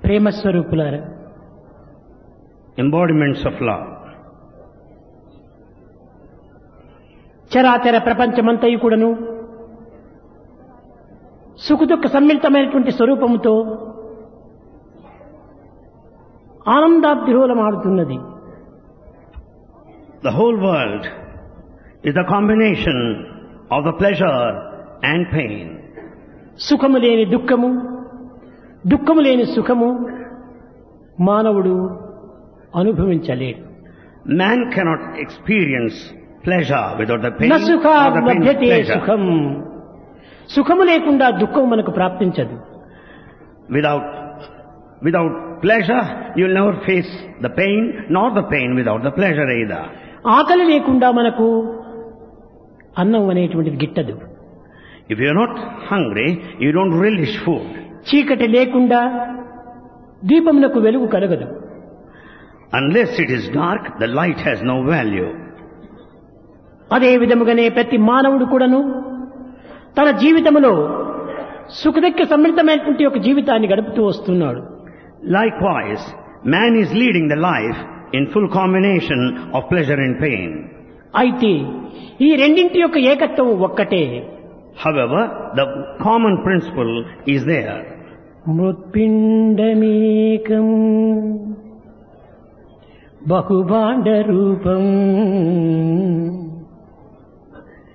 ప్రేమ స్వరూపులారా embodiments of love. చరాచర ప్రపంచమంతయు కూడాను సుఖదుఖ సమ్మిళితమైనటువంటి స్వరూపముతో ఆనందాబ్దిరోలమాడుతున్నది The whole world is the combination of the pleasure and pain. సుఖము లేని దుఃఖము దుఃఖము లేని సుఖము మానవుడు అనుభవించలేడు Man cannot experience pleasure without the pain న or సుఖా the pain లభ్యతే pleasure. సుఖం సుఖము లేకుండా దుఃఖం మనకు ప్రాప్తించదు Without, without pleasure, you'll never face the pain, nor the pain without the pleasure either. ఆకలి లేకుండా మనకు అన్నం అనేటువంటిది గిట్టదు If you're not hungry, you don't relish food. చీకటి లేకుండా దీపమునకు వెలుగు కలగదు Unless it is dark, the light has no value. అదే విధముగానే ప్రతి మానవుడు కూడాను తన జీవితంలో సుఖదక్కి సమ్మిళితమైనటువంటి ఒక జీవితాన్ని గడుపుతూ వస్తున్నాడు Likewise, man is leading the life in full combination of pleasure and pain. అయితే ఈ రెండింటి యొక్క ఏకత్వం ఒక్కటే However, the common principle is there. మృత్పిండమేకం బహుభాండ రూపం